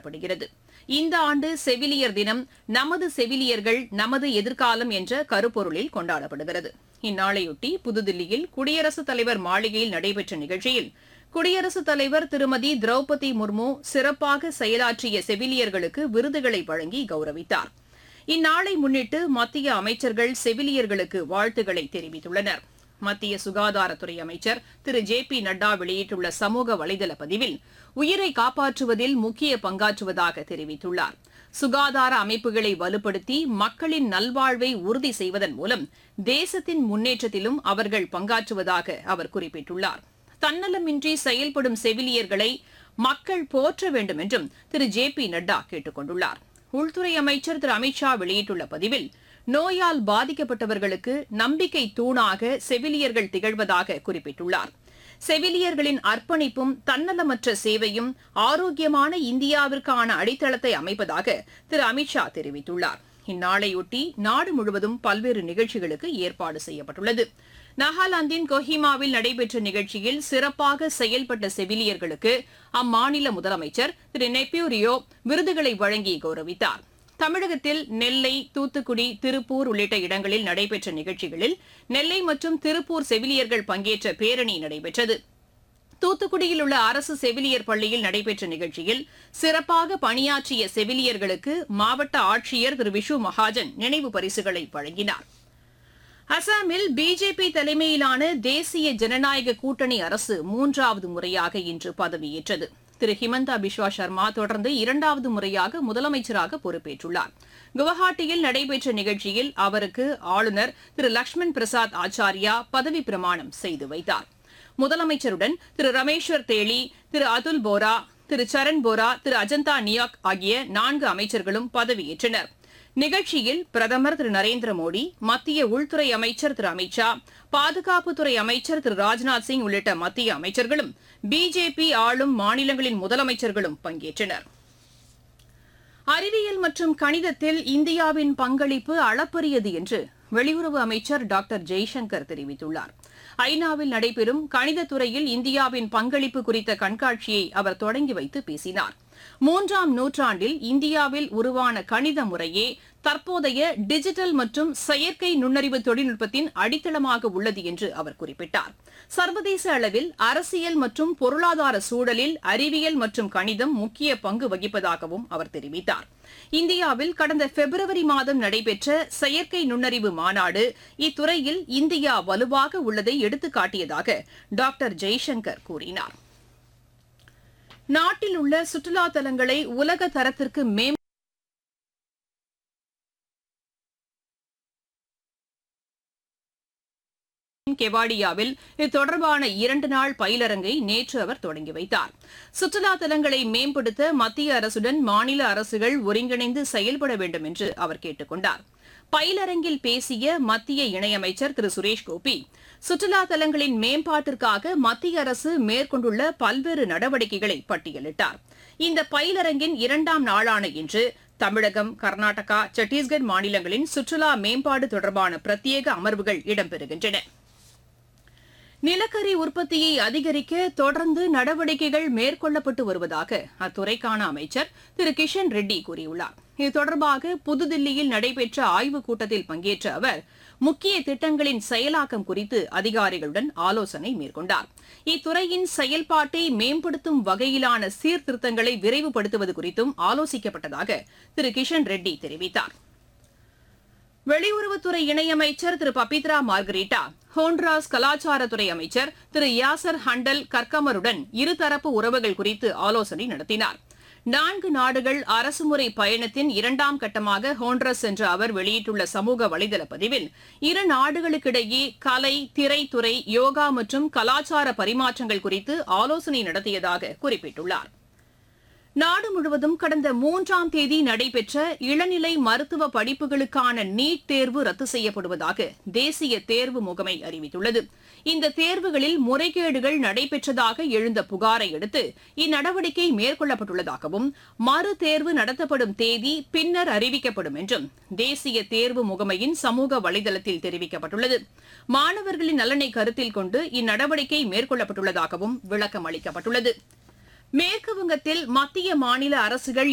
கொண்டாடப்படுகிறது இந்த ஆண்டு செவிலியர் தினம் நமது செவிலியர்கள் நமது எதிர்காலம் என்ற கருப்பொருளில் கொண்டாடப்படுகிறது இந்நாளையொட்டி புதுதில்லியில் குடியரசுத் தலைவர் மாளிகையில் நடைபெற்ற நிகழ்ச்சியில் குடியரசுத் தலைவர் திருமதி திரௌபதி முர்மு சிறப்பாக செயலாற்றிய செவிலியர்களுக்கு விருதுகளை வழங்கி கௌரவித்தார் இந்நாளை முன்னிட்டு மத்திய அமைச்சர்கள் செவிலியர்களுக்கு வாழ்த்துக்களை தெரிவித்துள்ளனர் மத்திய சுகாதாரத்துறை அமைச்சர் திரு ஜே பி நட்டா வெளியிட்டுள்ள சமூக வலைதள பதிவில் உயிரை காப்பாற்றுவதில் முக்கிய பங்காற்றுவதாக தெரிவித்துள்ளார் சுகாதார அமைப்புகளை வலுப்படுத்தி மக்களின் நல்வாழ்வை உறுதி செய்வதன் மூலம் தேசத்தின் முன்னேற்றத்திலும் அவர்கள் பங்காற்றுவதாக அவர் குறிப்பிட்டுள்ளார் தன்னலமின்றி செயல்படும் செவிலியர்களை மக்கள் போற்ற வேண்டும் என்றும் திரு ஜே பி நட்டா கேட்டுக் கொண்டுள்ளார் உள்துறை அமைச்சர் திரு அமித்ஷா வெளியிட்டுள்ள பதிவில் நோயால் பாதிக்கப்பட்டவர்களுக்கு நம்பிக்கை தூணாக செவிலியர்கள் திகழ்வதாக குறிப்பிட்டுள்ளார் செவிலியர்களின் அர்ப்பணிப்பும் தன்னலமற்ற சேவையும் ஆரோக்கியமான இந்தியாவிற்கான அடித்தளத்தை அமைப்பதாக திரு அமித்ஷா தெரிவித்துள்ளார் இந்நாளையொட்டி நாடு முழுவதும் பல்வேறு நிகழ்ச்சிகளுக்கு ஏற்பாடு செய்யப்பட்டுள்ளது நாகாலாந்தின் கொஹிமாவில் நடைபெற்ற நிகழ்ச்சியில் சிறப்பாக செயல்பட்ட செவிலியர்களுக்கு அம்மாநில முதலமைச்சர் திரு நெப்பியூ ரியோ விருதுகளை வழங்கி கௌரவித்தார் தமிழகத்தில் நெல்லை தூத்துக்குடி திருப்பூர் உள்ளிட்ட இடங்களில் நடைபெற்ற நிகழ்ச்சிகளில் நெல்லை மற்றும் திருப்பூர் செவிலியர்கள் பங்கேற்ற பேரணி நடைபெற்றது தூத்துக்குடியில் உள்ள அரசு செவிலியர் பள்ளியில் நடைபெற்ற நிகழ்ச்சியில் சிறப்பாக பணியாற்றிய செவிலியர்களுக்கு மாவட்ட ஆட்சியர் திரு விஷு மகாஜன் நினைவு பரிசுகளை வழங்கினார் அசாமில் பிஜேபி தலைமையிலான தேசிய ஜனநாயக கூட்டணி அரசு மூன்றாவது முறையாக இன்று பதவியேற்றது திரு ஹிமந்தா பிஸ்வா சர்மா தொடர்ந்து இரண்டாவது முறையாக முதலமைச்சராக பொறுப்பேற்றுள்ளார் குவஹாட்டியில் நடைபெற்ற நிகழ்ச்சியில் அவருக்கு ஆளுநர் திரு லக்ஷ்மண் பிரசாத் ஆச்சாரியா பதவி பிரமாணம் செய்து வைத்தார் முதலமைச்சருடன் திரு ரமேஸ்வர் தேலி திரு அதுல் போரா திரு சரண் போரா திரு அஜந்தா நியாக் ஆகிய நான்கு அமைச்சர்களும் பதவியேற்றனர் நிகழ்ச்சியில் பிரதமர் திரு நரேந்திர மோடி மத்திய உள்துறை அமைச்சர் திரு அமித்ஷா பாதுகாப்புத்துறை அமைச்சர் திரு ராஜ்நாத் சிங் உள்ளிட்ட மத்திய அமைச்சர்களும் பிஜேபி ஆளும் மாநிலங்களின் முதலமைச்சர்களும் பங்கேற்றனர் அறிவியல் மற்றும் கணிதத்தில் இந்தியாவின் பங்களிப்பு அளப்பரியது என்று வெளியுறவு அமைச்சர் டாக்டர் ஜெய்சங்கர் தெரிவித்துள்ளார் ஐநாவில் நடைபெறும் கணிதத்துறையில் இந்தியாவின் பங்களிப்பு குறித்த கண்காட்சியை அவர் தொடங்கி வைத்து பேசினார் மூன்றாம் நூற்றாண்டில் இந்தியாவில் உருவான கணித முறையே தற்போதைய டிஜிட்டல் மற்றும் செயற்கை நுண்ணறிவு தொழில்நுட்பத்தின் அடித்தளமாக உள்ளது என்று அவர் குறிப்பிட்டார் சர்வதேச அளவில் அரசியல் மற்றும் பொருளாதார சூழலில் அறிவியல் மற்றும் கணிதம் முக்கிய பங்கு வகிப்பதாகவும் அவர் தெரிவித்தார் இந்தியாவில் கடந்த பிப்ரவரி மாதம் நடைபெற்ற செயற்கை நுண்ணறிவு மாநாடு இத்துறையில் இந்தியா வலுவாக உள்ளதை எடுத்துக்காட்டியதாக டாக்டர் ஜெய்சங்கர் கூறினார் நாட்டில் உள்ள சுற்றுலா தலங்களை உலக தரத்திற்கு மேம் கெவாடியாவில் இது தொடர்பான இரண்டு நாள் பயிலரங்கை நேற்று அவர் தொடங்கி வைத்தார் சுற்றுலா தலங்களை மேம்படுத்த மத்திய அரசுடன் மாநில அரசுகள் ஒருங்கிணைந்து செயல்பட வேண்டும் என்று அவர் கேட்டுக் கொண்டார் பயிலரங்கில் பேசிய மத்திய இணையமைச்சர் திரு சுரேஷ் கோபி சுற்றுலா தலங்களின் மேம்பாட்டிற்காக மத்திய அரசு மேற்கொண்டுள்ள பல்வேறு நடவடிக்கைகளை பட்டியலிட்டார் இந்த பயிலரங்கின் இரண்டாம் நாளான இன்று தமிழகம் கர்நாடகா சத்தீஸ்கர் மாநிலங்களின் சுற்றுலா மேம்பாடு தொடர்பான பிரத்யேக அமர்வுகள் இடம்பெறுகின்றன நிலக்கரி உற்பத்தியை அதிகரிக்க தொடர்ந்து நடவடிக்கைகள் மேற்கொள்ளப்பட்டு வருவதாக அத்துறைக்கான அமைச்சர் திரு கிஷன் ரெட்டி கூறியுள்ளார் இது தொடர்பாக புதுதில்லியில் நடைபெற்ற ஆய்வுக் கூட்டத்தில் பங்கேற்ற அவர் முக்கிய திட்டங்களின் செயலாக்கம் குறித்து அதிகாரிகளுடன் ஆலோசனை மேற்கொண்டார் இத்துறையின் செயல்பாட்டை மேம்படுத்தும் வகையிலான சீர்திருத்தங்களை விரைவுபடுத்துவது குறித்தும் ஆலோசிக்கப்பட்டதாக திரு கிஷன் ரெட்டி தெரிவித்தார் வெளியுறவுத்துறை இணையமைச்சர் திரு பபித்ரா மார்கரீட்டா ஹோண்ட்ராஸ் கலாச்சாரத்துறை அமைச்சர் திரு யாசர் ஹண்டல் கர்கமருடன் இருதரப்பு உறவுகள் குறித்து ஆலோசனை நடத்தினார் நான்கு நாடுகள் அரசுமுறை பயணத்தின் இரண்டாம் கட்டமாக ஹோண்ட்ரஸ் என்ற அவர் வெளியிட்டுள்ள சமூக வலைதள பதிவில் இரு நாடுகளுக்கிடையே கலை திரைத்துறை யோகா மற்றும் கலாச்சார பரிமாற்றங்கள் குறித்து ஆலோசனை நடத்தியதாக குறிப்பிட்டுள்ளார் நாடு முழுவதும் கடந்த மூன்றாம் தேதி நடைபெற்ற இளநிலை மருத்துவ படிப்புகளுக்கான நீட் தேர்வு ரத்து செய்யப்படுவதாக தேசிய தேர்வு முகமை அறிவித்துள்ளது இந்த தேர்வுகளில் முறைகேடுகள் நடைபெற்றதாக எழுந்த புகாரை அடுத்து இந்நடவடிக்கை மேற்கொள்ளப்பட்டுள்ளதாகவும் மறு தேர்வு நடத்தப்படும் தேதி பின்னர் அறிவிக்கப்படும் என்றும் தேசிய தேர்வு முகமையின் சமூக வலைதளத்தில் தெரிவிக்கப்பட்டுள்ளது மாணவர்களின் நலனை கருத்தில் கொண்டு இந்நடவடிக்கை மேற்கொள்ளப்பட்டுள்ளதாகவும் விளக்கம் அளிக்கப்பட்டுள்ளது மேற்கு வங்கத்தில் மத்திய மாநில அரசுகள்